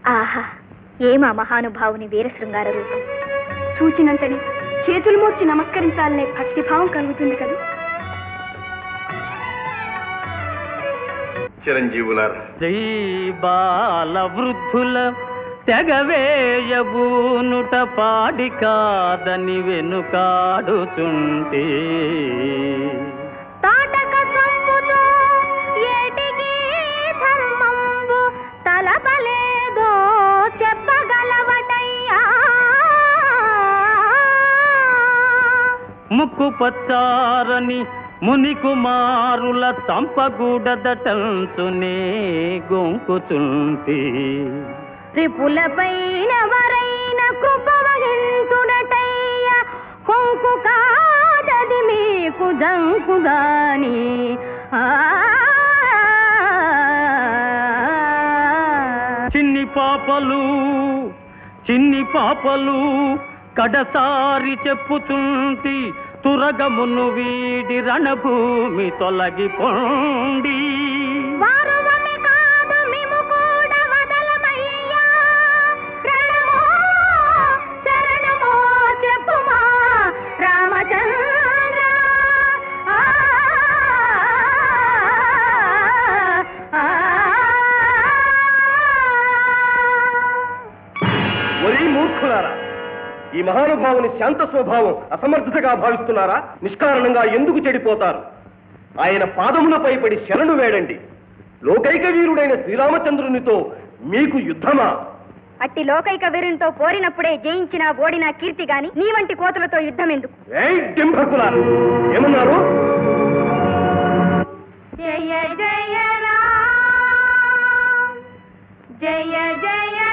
ఆహా ఏమా మహానుభావుని వీరశృంగార రూపం సూచినంతని చేతులు మోర్చి నమస్కరించాలనే భక్తిభావం కలుగుతుంది కదా చిరంజీవులారా జై బాల వృద్ధుల తెగవేయబూనుట పాడి కాదని వెనుకాడుచుంటే తాటక చంపుతూ ఏటికి ధర్మంబు తలపలేదో చెప్పగలవటయ్యా ముక్కు పచ్చారని ముని కుమారుల చంపగూడదటంచునే గొంకుచుంటే త్రిపులపైన వరైన కృప వహించుడటయ్య కొంకు కాదది మీకు జంకుగాని ఆ చిన్ని పాపలు చిన్ని పాపలు కడసారి చెప్పుచుంటి తురగమును వీడి రణభూమి తొలగిపోండి వారువమి కాదు మిము కూడా వదలమయ్యా శరణమో శరణమో చెప్పుమా రామచంద్ర ఆ, ఆ, ఒరే మూర్ఖులారా ఈ మహానుభావుని శాంత స్వభావం అసమర్థతగా భావిస్తున్నారా నిష్కారణంగా ఎందుకు చెడిపోతారు ఆయన పాదములపై పడి శరణు వేడండి లోకైక వీరుడైన శ్రీరామచంద్రునితో మీకు యుద్ధమా అట్టి లోకైక వీరునితో పోరినప్పుడే జయించిన ఓడిన కీర్తి గాని నీ వంటి కోతులతో యుద్ధం ఎందుకు ఏయ్ డింభకులారా ఏమన్నారు జయ జయ రామ్ జయ జయ